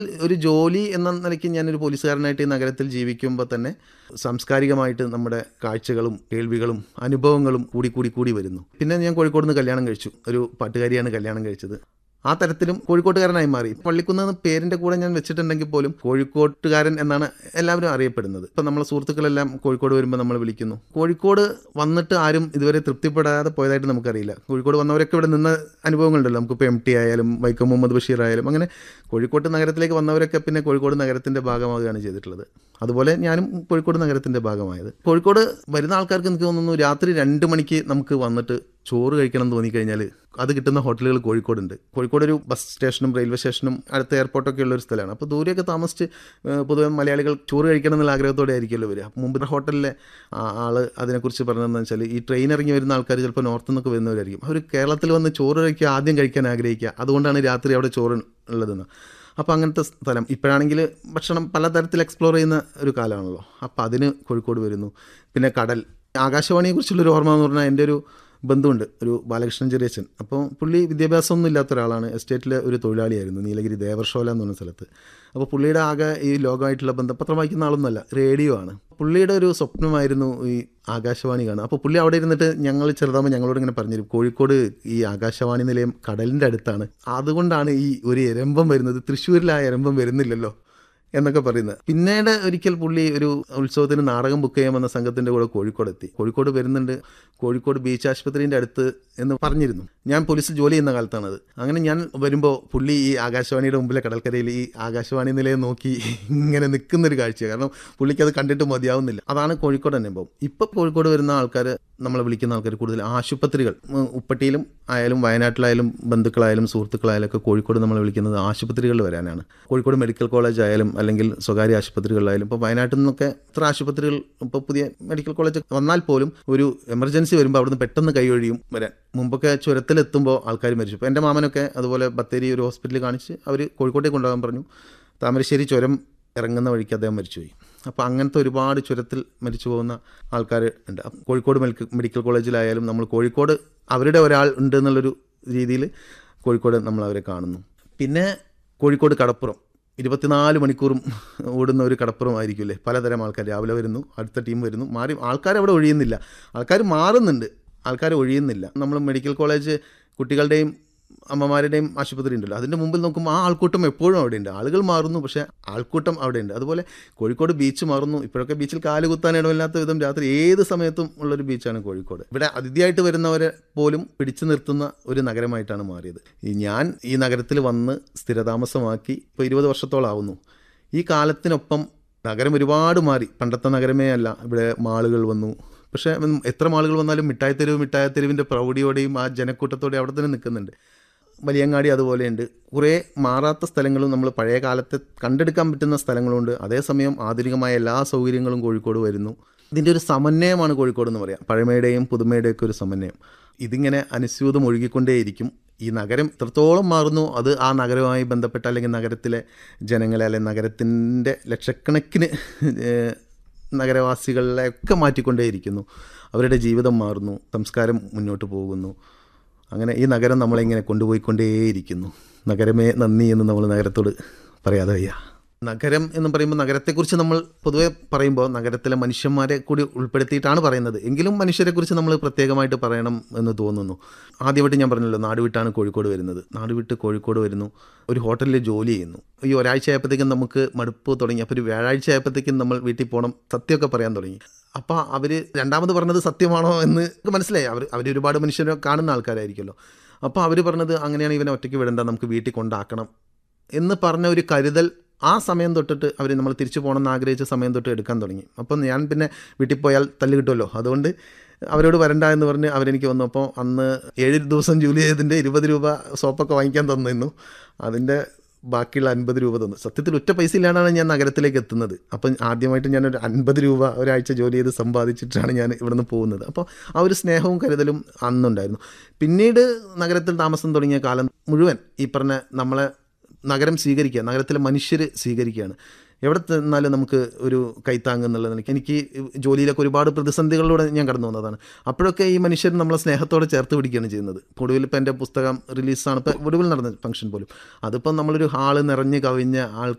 ഒരു ജോലി എന്ന നിലയ്ക്ക് ഞാനൊരു പോലീസുകാരനായിട്ട് ഈ നഗരത്തിൽ ജീവിക്കുമ്പോൾ തന്നെ സാംസ്കാരികമായിട്ട് നമ്മുടെ കാഴ്ചകളും കേൾവികളും അനുഭവങ്ങളും കൂടി കൂടി കൂടി വരുന്നു പിന്നെ ഞാൻ കോഴിക്കോട് നിന്ന് കല്യാണം കഴിച്ചു ഒരു പാട്ടുകാരിയാണ് കല്യാണം കഴിച്ചത് ആ തരത്തിലും കോഴിക്കോട്ടുകാരനായി മാറി പള്ളിക്കുന്ന് എന്ന പേരിന്റെ കൂടെ ഞാൻ വെച്ചിട്ടുണ്ടെങ്കിൽ പോലും കോഴിക്കോട്ടുകാരൻ എന്നാണ് എല്ലാവരും അറിയപ്പെടുന്നത് ഇപ്പം നമ്മളെ സുഹൃത്തുക്കളെല്ലാം കോഴിക്കോട് വരുമ്പോൾ നമ്മൾ വിളിക്കുന്നു കോഴിക്കോട് വന്നിട്ട് ആരും ഇതുവരെ തൃപ്തിപ്പെടാതെ പോയതായിട്ട് നമുക്കറിയില്ല കോഴിക്കോട് വന്നവരൊക്കെ ഇവിടെ നിന്ന അനുഭവങ്ങളുണ്ടല്ലോ നമുക്കിപ്പോൾ എം ടി ആയാലും വൈക്കം മുഹമ്മദ് ബഷീർ ആയാലും അങ്ങനെ കോഴിക്കോട്ട് നഗരത്തിലേക്ക് വന്നവരൊക്കെ പിന്നെ കോഴിക്കോട് നഗരത്തിന്റെ ഭാഗമാവുകയാണ് ചെയ്തിട്ടുള്ളത് അതുപോലെ ഞാനും കോഴിക്കോട് നഗരത്തിന്റെ ഭാഗമായത് കോഴിക്കോട് വരുന്ന ആൾക്കാർക്ക് എനിക്ക് തോന്നുന്നു രാത്രി രണ്ട് മണിക്ക് നമുക്ക് വന്നിട്ട് ചോറ് കഴിക്കണം എന്ന് തോന്നിക്കഴിഞ്ഞാൽ അത് കിട്ടുന്ന ഹോട്ടലുകൾ കോഴിക്കോടുണ്ട് കോഴിക്കോട് ഒരു ബസ് സ്റ്റേഷനും റെയിൽവേ സ്റ്റേഷനും അടുത്ത എയർപോർട്ടൊക്കെ ഉള്ള ഒരു സ്ഥലമാണ് അപ്പോൾ ദൂരെയൊക്കെ താമസിച്ച് ഏഹ്, പൊതുവെ മലയാളികൾ ചോറ് കഴിക്കണം എന്നുള്ള ആഗ്രഹത്തോടെ ആയിരിക്കുമല്ലോ വരിക അപ്പോൾ മുമ്പ് ഹോട്ടലിലെ ആ- ആള് അതിനെക്കുറിച്ച് പറഞ്ഞതെന്ന് വെച്ചാൽ ഈ ട്രെയിൻ ഇറങ്ങി വരുന്ന ആൾക്കാർ ചിലപ്പോൾ നോർത്ത് നിന്നൊക്കെ വരുന്നവരായിരിക്കും അവർ കേരളത്തിൽ വന്ന് ചോറ് കഴിക്കുക ആദ്യം കഴിക്കാൻ ആഗ്രഹിക്കുക അതുകൊണ്ടാണ് രാത്രി അവിടെ ചോറ് ഉള്ളതെന്ന് അപ്പോൾ അങ്ങനത്തെ സ്ഥലം ഇപ്പോഴാണെങ്കിൽ ഭക്ഷണം പലതരത്തിൽ എക്സ്പ്ലോർ ചെയ്യുന്ന ഒരു കാലമാണല്ലോ അപ്പോൾ അതിന് കോഴിക്കോട് വരുന്നു പിന്നെ കടൽ ആകാശവാണിയെക്കുറിച്ചുള്ളൊരു ഓർമ്മ എന്ന് പറഞ്ഞാൽ എൻ്റെ ഒരു ബന്ധുവുണ്ട് ഒരു ബാലകൃഷ്ണൻ ചെറിയച്ചൻ അപ്പോൾ പുള്ളി വിദ്യാഭ്യാസമൊന്നും ഇല്ലാത്ത ഒരാളാണ് എസ്റ്റേറ്റിലെ ഒരു തൊഴിലാളിയായിരുന്നു നീലഗിരി ദേവർഷോല എന്ന് പറഞ്ഞ സ്ഥലത്ത് അപ്പോൾ പുള്ളിയുടെ ആകെ ഈ ലോകമായിട്ടുള്ള ബന്ധം പത്രം വായിക്കുന്ന ആളൊന്നുമല്ല റേഡിയോ ആണ് പുള്ളിയുടെ ഒരു സ്വപ്നമായിരുന്നു ഈ ആകാശവാണി കാണുക അപ്പോൾ പുള്ളി അവിടെ ഇരുന്നിട്ട് ഞങ്ങൾ ചെറുതാകുമ്പോൾ ഞങ്ങളോട് ഇങ്ങനെ പറഞ്ഞുതരും കോഴിക്കോട് ഈ ആകാശവാണി നിലയം കടലിൻ്റെ അടുത്താണ് അതുകൊണ്ടാണ് ഈ ഒരു എരമ്പം വരുന്നത് തൃശ്ശൂരിൽ ആ എരമ്പം വരുന്നില്ലല്ലോ എന്നൊക്കെ പറയുന്നത് പിന്നീട് ഒരിക്കൽ പുള്ളി ഒരു ഉത്സവത്തിന് നാടകം ബുക്ക് ചെയ്യാൻ വന്ന സംഘത്തിന്റെ കൂടെ കോഴിക്കോട് എത്തി കോഴിക്കോട് വരുന്നുണ്ട് കോഴിക്കോട് ബീച്ച് ആശുപത്രിന്റെ അടുത്ത് എന്ന് പറഞ്ഞിരുന്നു ഞാൻ പോലീസിൽ ജോലി ചെയ്യുന്ന കാലത്താണത് അങ്ങനെ ഞാൻ വരുമ്പോൾ പുള്ളി ഈ ആകാശവാണിയുടെ മുമ്പിലെ കടൽക്കരയിൽ ഈ ആകാശവാണി നിലയം നോക്കി ഇങ്ങനെ നിൽക്കുന്ന ഒരു കാഴ്ചയാണ് കാരണം പുള്ളിക്ക് അത് കണ്ടിട്ട് മതിയാവുന്നില്ല അതാണ് കോഴിക്കോട് അനുഭവം ഇപ്പൊ കോഴിക്കോട് വരുന്ന ആൾക്കാർ നമ്മളെ വിളിക്കുന്ന ആൾക്കാർ കൂടുതൽ ആശുപത്രികൾ ഉം, ഉപ്പട്ടിയിലും ആയാലും വയനാട്ടിലായാലും ബന്ധുക്കളായാലും സുഹൃത്തുക്കളായാലും ഒക്കെ കോഴിക്കോട് നമ്മൾ വിളിക്കുന്നത് ആശുപത്രികളിൽ വരാനാണ് കോഴിക്കോട് മെഡിക്കൽ കോളേജ് ആയാലും അല്ലെങ്കിൽ സ്വകാര്യ ആശുപത്രികളിലായാലും ഇപ്പോൾ വയനാട്ടിൽ നിന്നൊക്കെ ഇത്ര ആശുപത്രികൾ ഇപ്പോൾ പുതിയ മെഡിക്കൽ കോളേജ് വന്നാൽ പോലും ഒരു എമർജൻസി വരുമ്പോൾ അവിടുന്ന് പെട്ടെന്ന് കൈയൊഴിയും വരാൻ മുമ്പൊക്കെ ചുരത്തിലെത്തുമ്പോൾ ആൾക്കാർ മരിച്ചു ഇപ്പോൾ എൻ്റെ മാമനൊക്കെ അതുപോലെ ബത്തേരി ഒരു ഹോസ്പിറ്റലിൽ കാണിച്ച് അവർ കോഴിക്കോട്ടേക്ക് കൊണ്ടുപോകാൻ പറഞ്ഞു താമരശ്ശേരി ചുരം ഇറങ്ങുന്ന വഴിക്ക് അദ്ദേഹം മരിച്ചുപോയി അപ്പോൾ അങ്ങനത്തെ ഒരുപാട് ചുരത്തിൽ മരിച്ചു പോകുന്ന ആൾക്കാർ ഉണ്ട് അപ്പം കോഴിക്കോട് മെഡിക്കൽ മെഡിക്കൽ കോളേജിലായാലും നമ്മൾ കോഴിക്കോട് അവരുടെ ഒരാൾ ഉണ്ട് എന്നുള്ളൊരു രീതിയിൽ കോഴിക്കോട് നമ്മൾ അവരെ കാണുന്നു പിന്നെ കോഴിക്കോട് കടപ്പുറം ഇരുപത്തിനാല് മണിക്കൂറും ഓടുന്ന ഒരു കടപ്പുറം ആയിരിക്കില്ലേ പലതരം ആൾക്കാർ രാവിലെ വരുന്നു അടുത്ത ടീം വരുന്നു മാറി ആൾക്കാർ അവിടെ ഒഴിയുന്നില്ല ആൾക്കാർ മാറുന്നുണ്ട് ആൾക്കാർ ഒഴിയുന്നില്ല നമ്മൾ മെഡിക്കൽ കോളേജ് കുട്ടികളുടെയും അമ്മമാരുടെയും ആശുപത്രി ഉണ്ടല്ലോ അതിൻ്റെ മുമ്പിൽ നോക്കുമ്പോൾ ആ ആൾക്കൂട്ടം എപ്പോഴും അവിടെയുണ്ട് ആളുകൾ മാറുന്നു പക്ഷേ ആൾക്കൂട്ടം അവിടെയുണ്ട് അതുപോലെ കോഴിക്കോട് ബീച്ച് മാറുന്നു ഇപ്പോഴൊക്കെ ബീച്ചിൽ കാല് കുത്താൻ ഇടമില്ലാത്ത വിധം രാത്രി ഏത് സമയത്തും ഉള്ളൊരു ബീച്ചാണ് കോഴിക്കോട് ഇവിടെ അതിഥിയായിട്ട് വരുന്നവരെ പോലും പിടിച്ചു നിർത്തുന്ന ഒരു നഗരമായിട്ടാണ് മാറിയത് ഈ ഞാൻ ഈ നഗരത്തിൽ വന്ന് സ്ഥിരതാമസമാക്കി ഇപ്പോൾ ഇരുപത് വർഷത്തോളം ആവുന്നു ഈ കാലത്തിനൊപ്പം നഗരം ഒരുപാട് മാറി പണ്ടത്തെ നഗരമേ അല്ല ഇവിടെ മാളുകൾ വന്നു പക്ഷേ ഉം, എത്ര മാളുകൾ വന്നാലും മിഠായിത്തെരുവ് മിഠായിത്തെരുവിൻ്റെ പ്രൗഢിയോടെയും ആ ജനക്കൂട്ടത്തോടെയും അവിടെ തന്നെ നിൽക്കുന്നുണ്ട് വലിയങ്ങാടി അതുപോലെയുണ്ട് കുറേ മാറാത്ത സ്ഥലങ്ങളും നമ്മൾ പഴയ കാലത്തെ കണ്ടെടുക്കാൻ പറ്റുന്ന സ്ഥലങ്ങളുണ്ട് അതേസമയം ആധുനികമായ എല്ലാ സൗകര്യങ്ങളും കോഴിക്കോട് വരുന്നു ഇതിൻ്റെ ഒരു സമന്വയമാണ് കോഴിക്കോട് എന്ന് പറയാം പഴമയുടെയും പുതുമയുടെയും ഒക്കെ ഒരു സമന്വയം ഇതിങ്ങനെ അനുസ്യൂതം ഒഴുകിക്കൊണ്ടേയിരിക്കും ഈ നഗരം എത്രത്തോളം മാറുന്നു അത് ആ നഗരവുമായി ബന്ധപ്പെട്ട അല്ലെങ്കിൽ നഗരത്തിലെ ജനങ്ങളെ അല്ലെങ്കിൽ നഗരത്തിൻ്റെ ലക്ഷക്കണക്കിന് ഏഹ്, നഗരവാസികളെ ഒക്കെ മാറ്റിക്കൊണ്ടേയിരിക്കുന്നു അവരുടെ ജീവിതം മാറുന്നു സംസ്കാരം മുന്നോട്ട് പോകുന്നു അങ്ങനെ ഈ നഗരം നമ്മളിങ്ങനെ കൊണ്ടുപോയിക്കൊണ്ടേയിരിക്കുന്നു നഗരമേ നന്ദി എന്ന് നമ്മൾ നഗരത്തോട് പറയാതെ വയ്യ നഗരം എന്ന് പറയുമ്പോൾ നഗരത്തെക്കുറിച്ച് നമ്മൾ പൊതുവെ പറയുമ്പോൾ നഗരത്തിലെ മനുഷ്യന്മാരെ കൂടി ഉൾപ്പെടുത്തിയിട്ടാണ് പറയുന്നത് എങ്കിലും മനുഷ്യരെക്കുറിച്ച് നമ്മൾ പ്രത്യേകമായിട്ട് പറയണം എന്ന് തോന്നുന്നു ആദ്യമായിട്ട് ഞാൻ പറഞ്ഞല്ലോ നാട് വിട്ടാണ് കോഴിക്കോട് വരുന്നത് നാട് വിട്ട് കോഴിക്കോട് വരുന്നു ഒരു ഹോട്ടലിൽ ജോലി ചെയ്യുന്നു ഈ ഒരാഴ്ച ആയപ്പോഴത്തേക്കും നമുക്ക് മടുപ്പ് തുടങ്ങി അപ്പോൾ ഒരു വ്യാഴാഴ്ച ആയപ്പോഴത്തേക്കും നമ്മൾ വീട്ടിൽ പോകണം സത്യമൊക്കെ പറയാൻ തുടങ്ങി അപ്പോൾ അവർ രണ്ടാമത് പറഞ്ഞത് സത്യമാണോ എന്ന് നമുക്ക് മനസ്സിലായി അവർ അവർ ഒരുപാട് മനുഷ്യരെ കാണുന്ന ആൾക്കാരായിരിക്കുമല്ലോ അപ്പോൾ അവർ പറഞ്ഞത് അങ്ങനെയാണ് ഇവനെ ഒറ്റയ്ക്ക് വിടണ്ട നമുക്ക് വീട്ടിൽ കൊണ്ടാക്കണം എന്ന് പറഞ്ഞ ഒരു കരുതൽ ആ സമയം തൊട്ടിട്ട് അവർ നമ്മൾ തിരിച്ചു പോകണമെന്ന് ആഗ്രഹിച്ച സമയം തൊട്ട് എടുക്കാൻ തുടങ്ങി അപ്പം ഞാൻ പിന്നെ വീട്ടിൽ പോയാൽ തല്ല് കിട്ടുമല്ലോ അതുകൊണ്ട് അവരോട് വരണ്ട എന്ന് പറഞ്ഞ് അവരെനിക്ക് വന്നു അപ്പോൾ അന്ന് ഏഴ് ദിവസം ജോലി ചെയ്തതിൻ്റെ ഇരുപത് രൂപ സോപ്പൊക്കെ വാങ്ങിക്കാൻ തന്നിരുന്നു അതിൻ്റെ ബാക്കിയുള്ള അൻപത് രൂപ തന്നു സത്യത്തിൽ ഒറ്റ പൈസ ഇല്ലാണ്ടാണ് ഞാൻ നഗരത്തിലേക്ക് എത്തുന്നത് അപ്പം ആദ്യമായിട്ട് ഞാനൊരു അൻപത് രൂപ ഒരാഴ്ച ജോലി ചെയ്ത് സമ്പാദിച്ചിട്ടാണ് ഞാൻ ഇവിടെ നിന്ന് പോകുന്നത് അപ്പോൾ ആ ഒരു സ്നേഹവും കരുതലും അന്നുണ്ടായിരുന്നു പിന്നീട് നഗരത്തിൽ താമസം തുടങ്ങിയ കാലം മുഴുവൻ ഈ പറഞ്ഞ നമ്മളെ നഗരം സ്വീകരിക്കുക നഗരത്തിലെ മനുഷ്യർ സ്വീകരിക്കുകയാണ് എവിടെ ചെന്നാലും നമുക്ക് ഒരു കൈത്താങ് എന്നുള്ള നിലയ്ക്ക് എനിക്ക് ജോലിയിലൊക്കെ ഒരുപാട് പ്രതിസന്ധികളിലൂടെ ഞാൻ കടന്നു വന്നതാണ് അപ്പോഴൊക്കെ ഈ മനുഷ്യർ നമ്മളെ സ്നേഹത്തോടെ ചേർത്ത് പിടിക്കുകയാണ് ചെയ്യുന്നത് ഒടുവിൽ ഇപ്പം എൻ്റെ പുസ്തകം റിലീസാണ് ഇപ്പം ഒടുവിൽ നടന്ന ഫംഗ്ഷൻ പോലും അതിപ്പം നമ്മളൊരു ഹാള് നിറഞ്ഞ് കവിഞ്ഞ ആൾ